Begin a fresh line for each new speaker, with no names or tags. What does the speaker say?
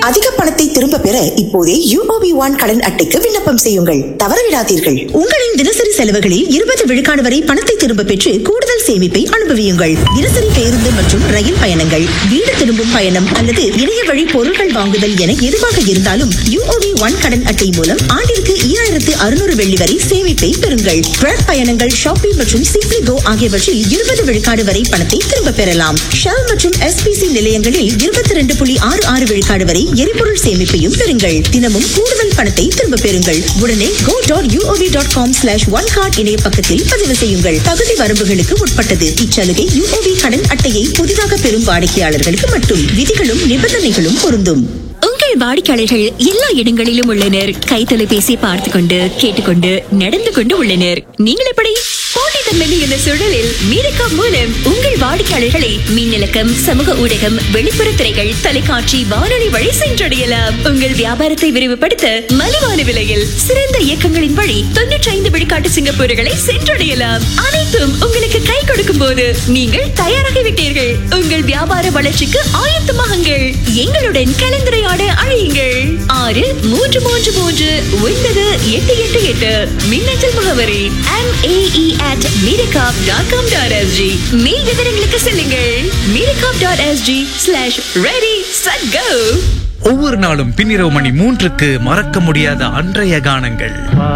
அதிக பணத்தை திரும்ப பெற இப்போதே யூஓபி ஒன் கடன் அட்டைக்கு விண்ணப்பம் செய்யுங்கள் தவறவிடாதீர்கள்
உங்களின் தினசரி செலவுகளில் இருபது விழுக்காடு வரை பணத்தை திரும்ப பெற்று கூடுதல் சேமிப்பை அனுபவியுங்கள் தினசரி பேருந்து மற்றும் ரயில் பயணங்கள் வீடு திரும்பும் பயணம் அல்லது இணைய வழி பொருட்கள் வாங்குதல் என எதுவாக இருந்தாலும் யூஓவி ஒன் கடன் அட்டை மூலம் ஆண்டிற்கு ஈராயிரத்து அறுநூறு வெள்ளி வரை சேமிப்பை பெறுங்கள் ட்ராக் பயணங்கள் ஷாப்பிங் மற்றும் சிப்ளி கோ ஆகியவற்றில் இருபது விழுக்காடு வரை பணத்தை திரும்ப பெறலாம் ஷெல் மற்றும் எஸ்பிசி நிலையங்களில் இருபத்தி ரெண்டு புள்ளி ஆறு ஆறு விழுக்காடு வரை எரிபொருள் சேமிப்பையும் பெறுங்கள் தினமும் கூடுதல் பணத்தை திரும்ப பெறுங்கள் உடனே go dot UOB dot com slash one card இணைய பக்கத்தில் பதிவு செய்யுங்கள் தகுதி வரம்புகளுக்கு உட்பட்டது இச்சலுகை யூஓவி கடன் அட்டையை புதிதாக பெறும் வாடிக்கையாளர்களுக்கு மட்டும் விதிகளும் நிபந்தனைகளும் பொருந்தும்
உங்கள் வாடிக்கையாளர்கள் எல்லா இடங்களிலும் உள்ளனர் கை தொலைபேசி பார்த்து கொண்டு கேட்டுக்கொண்டு நடந்து கொண்டு உள்ளனர் நீங்கள் எப்படி போட்டித்தன்மை இந்த சூழலில் மீரக்கா மூலம் உங்கள் வாடிக்கையாளர்களை மின்னலக்கம் சமூக ஊடகம் வெளிப்புற திரைகள் தொலைக்காட்சி வானொலி வழி சென்றடையலாம் உங்கள் வியாபாரத்தை விரிவுபடுத்த மலிவான விலையில் சிறந்த இயக்கங்களின் வழி தொன்னூற்றி ஐந்து விழுக்காட்டு சிங்கப்பூர்களை சென்றடையலாம் அனைத்தும் உங்களுக்கு கை கொடுக்கும் போது நீங்கள் தயாராகிவிட்டீர்கள் உங்கள் வியாபார வளர்ச்சிக்கு ஆயத்தமாகுங்கள் எங்களுடன் கலந்துரையாட அழையுங்கள் ஆறு மூன்று மூன்று மூன்று ஒன்பது எட்டு எட்டு எட்டு மின்னஞ்சல் முகவரி எம் ஏஇ அட் மீரகாப் டாட் காம் டாட் எஸ்ஜி மேல் விவரங்களுக்கு செல்லுங்கள் மீரகாப் dot SG slash ready set go
ஒவ்வொரு நாளும் பின்னிரவு மணி மூன்றுக்கு மறக்க முடியாத அன்றைய கானங்கள்